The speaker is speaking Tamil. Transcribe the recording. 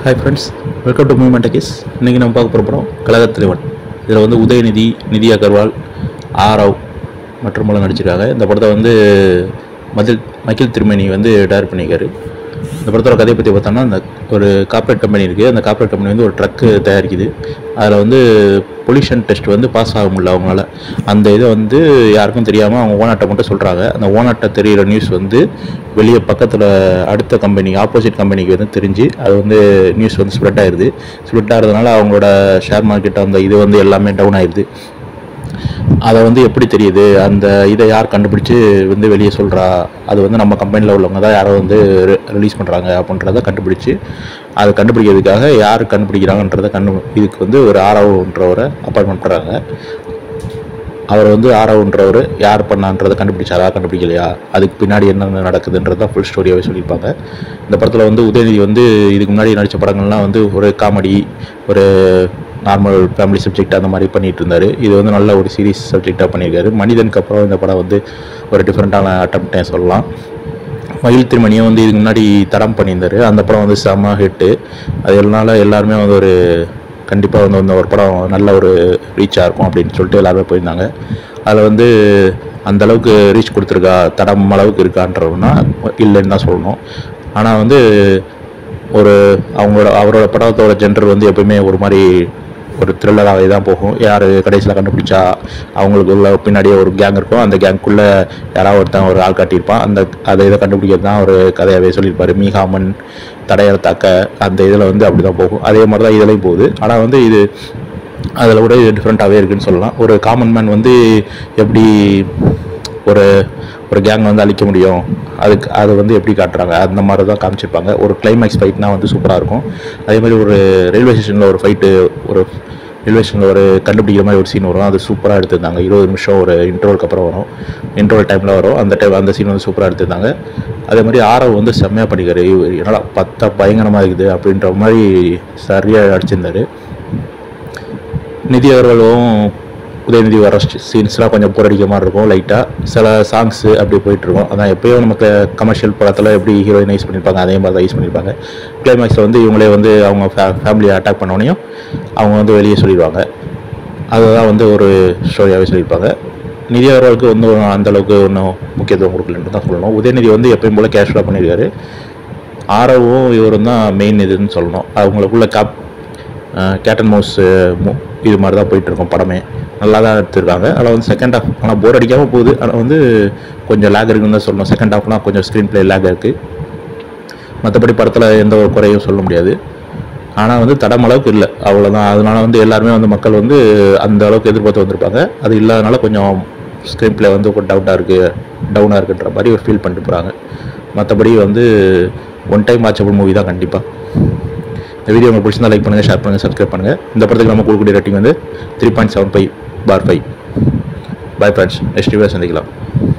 hi friends welcome to movement case இன்றைக்கி நம்ம பார்க்க போகிற படம் கழகத் தலைவன் இதில் வந்து உதயநிதி நிதி அகர்வால் ஆரவ் மற்றும் பலம் நடிச்சிருக்காங்க இந்த படத்தை வந்து மதில் மகில் திருமணி வந்து டைரக்ட் பண்ணியிருக்காரு இந்த படத்தோட கதையை பற்றி பார்த்தோம்னா அந்த ஒரு கார்ப்பரேட் கம்பெனி இருக்குது அந்த கார்ப்பரேட் கம்பெனி வந்து ஒரு ட்ரக்கு தயாரிக்குது அதில் வந்து பொல்யூஷன் டெஸ்ட் வந்து பாஸ் ஆக முடியல அவங்களால அந்த இதை வந்து யாருக்கும் தெரியாமல் அவங்க ஓனாட்டை மட்டும் சொல்கிறாங்க அந்த ஓனாட்டை தெரியிற நியூஸ் வந்து வெளியே பக்கத்தில் அடுத்த கம்பெனி ஆப்போசிட் கம்பெனிக்கு வந்து தெரிஞ்சு அது வந்து நியூஸ் வந்து ஸ்ப்ரெட் ஆயிடுது ஸ்ப்ரெட் ஆகிறதுனால அவங்களோட ஷேர் மார்க்கெட் அந்த இது வந்து எல்லாமே டவுன் ஆயிடுது அதை வந்து எப்படி தெரியுது அந்த இதை யார் கண்டுபிடிச்சு வந்து வெளியே சொல்கிறா அது வந்து நம்ம கம்பெனியில் உள்ளவங்க தான் யாரோ வந்து ரிலீஸ் பண்ணுறாங்க அப்படின்றத கண்டுபிடிச்சு அதை கண்டுபிடிக்கிறதுக்காக யார் கண்டுபிடிக்கிறாங்கன்றத கண்டு இதுக்கு வந்து ஒரு ஆரவுன்றவரை அப்பாயின்மெண்ட் பண்ணுறாங்க அவர் வந்து ஆரவுன்றவர் யார் பண்ணான்றதை கண்டுபிடிச்சாரா கண்டுபிடிக்கலையா அதுக்கு பின்னாடி என்ன நடக்குதுன்றத ஃபுல் ஸ்டோரியாகவே சொல்லியிருப்பாங்க இந்த படத்தில் வந்து உதயநிதி வந்து இதுக்கு முன்னாடி நடித்த படங்கள்லாம் வந்து ஒரு காமெடி ஒரு நார்மல் ஃபேமிலி சப்ஜெக்ட் அந்த மாதிரி பண்ணிட்டு இருந்தார் இது வந்து நல்ல ஒரு சீரியஸ் சப்ஜெக்டாக பண்ணியிருக்காரு மனிதனுக்கு அப்புறம் இந்த படம் வந்து ஒரு டிஃப்ரெண்ட்டான அட்டம்ப்டே சொல்லலாம் மயில் திருமணியை வந்து இதுக்கு முன்னாடி தடம் பண்ணியிருந்தாரு அந்த படம் வந்து செம்ம ஹிட்டு அது அதனால எல்லாருமே வந்து ஒரு கண்டிப்பாக வந்து அந்த ஒரு படம் நல்ல ஒரு ரீச்சாக இருக்கும் அப்படின்னு சொல்லிட்டு எல்லாருமே போயிருந்தாங்க அதில் வந்து அந்த அளவுக்கு ரீச் கொடுத்துருக்கா தடம் அளவுக்கு இருக்கான்றதுனா இல்லைன்னு தான் சொல்லணும் ஆனால் வந்து ஒரு அவங்களோட அவரோட படத்தோட ஜென்டர் வந்து எப்பவுமே ஒரு மாதிரி ஒரு த்ரில்லராகவே தான் போகும் யார் கடைசியில் கண்டுபிடிச்சா அவங்களுக்கு உள்ள பின்னாடியே ஒரு கேங் இருக்கும் அந்த கேங்குள்ளே யாராவது ஒருத்தன் ஒரு ஆள் காட்டியிருப்பான் அந்த அதை இதை கண்டுபிடிக்கிறது தான் ஒரு கதையாகவே சொல்லியிருப்பார் மீகாமன் தடையற தாக்க அந்த இதில் வந்து அப்படி தான் போகும் அதே மாதிரி தான் இதுலேயும் போகுது ஆனால் வந்து இது அதில் கூட இது டிஃப்ரெண்ட்டாகவே இருக்குன்னு சொல்லலாம் ஒரு காமன் மேன் வந்து எப்படி ஒரு ஒரு கேங் வந்து அழிக்க முடியும் அதுக்கு அது வந்து எப்படி காட்டுறாங்க அந்த மாதிரி தான் காமிச்சிருப்பாங்க ஒரு கிளைமேக்ஸ் ஃபைட்னா வந்து சூப்பராக இருக்கும் அதே மாதிரி ஒரு ரயில்வே ஸ்டேஷனில் ஒரு ஃபைட்டு ஒரு ரயில்வே ஸ்டேஷனில் ஒரு கண்டுபிடிக்கிற மாதிரி ஒரு சீன் வரும் அது சூப்பராக எடுத்திருந்தாங்க இருபது நிமிஷம் ஒரு இன்டர்வலுக்கு அப்புறம் வரும் இன்டர்வல் டைமில் வரும் அந்த டைம் அந்த சீன் வந்து சூப்பராக எடுத்திருந்தாங்க அதே மாதிரி ஆரவ் வந்து செம்மையாக பண்ணிக்காரு இவர் என்னடா பத்தா பயங்கரமாக இருக்குது அப்படின்ற மாதிரி சரியாக அடிச்சிருந்தாரு நிதி அவர்களும் உதயநிதி வர சீன்ஸ்லாம் கொஞ்சம் போர் அடிக்க மாதிரி இருக்கும் லைட்டாக சில சாங்ஸு அப்படி போயிட்டுருக்கும் அதான் எப்பயும் நமக்கு கமர்ஷியல் படத்தில் எப்படி ஹீரோயின் யூஸ் பண்ணியிருப்பாங்க அதே மாதிரி தான் யூஸ் பண்ணியிருப்பாங்க கிளைமேக்ஸில் வந்து இவங்களே வந்து அவங்க ஃபே ஃபேமிலியை அட்டாக் பண்ணோடனையும் அவங்க வந்து வெளியே சொல்லிடுவாங்க அதுதான் வந்து ஒரு ஸ்டோரியாகவே சொல்லியிருப்பாங்க நிதி அவர்களுக்கு வந்து அந்த அளவுக்கு ஒன்றும் முக்கியத்துவம் கொடுக்கலன்னு தான் சொல்லணும் உதயநிதி வந்து எப்பயும் போல் கேஷுவலாக பண்ணியிருக்காரு ஆரவும் இவரும் தான் மெயின் இதுன்னு சொல்லணும் அவங்களுக்குள்ள காப் கேட்டன் மவுஸ் இது மாதிரி தான் போயிட்டுருக்கோம் படமே நல்லா தான் எடுத்திருக்காங்க அதில் வந்து செகண்ட் ஹாஃப் ஆனால் போர் அடிக்காமல் போகுது ஆனால் வந்து கொஞ்சம் லேக் இருக்குன்னு தான் சொல்லணும் செகண்ட் ஹாஃப்லாம் கொஞ்சம் ஸ்க்ரீன் ப்ளே லேக் இருக்குது மற்றபடி படத்தில் எந்த ஒரு குறையும் சொல்ல முடியாது ஆனால் வந்து தடம் அளவுக்கு இல்லை அவ்வளோதான் அதனால வந்து எல்லாருமே வந்து மக்கள் வந்து அந்த அளவுக்கு எதிர்பார்த்து வந்திருப்பாங்க அது இல்லாதனால கொஞ்சம் ஸ்க்ரீன் ப்ளே வந்து கொஞ்சம் டவுட்டாக இருக்குது டவுனாக இருக்குன்ற மாதிரி ஒரு ஃபீல் பண்ணிட்டு போகிறாங்க மற்றபடி வந்து ஒன் டைம் வாட்சபிள் மூவி தான் கண்டிப்பாக இந்த வீடியோ உங்களுக்கு பிடிச்சிருந்தா லைக் பண்ணுங்கள் ஷேர் பண்ணுங்கள் சப்ஸ்கிரைப் பண்ணுங்கள் இந்த படத்துக்கு நம்ம கொடுக்கக்கூடிய ரேட்டிங் வந்து three point seven five for five bye friends next video சந்திக்கலாம்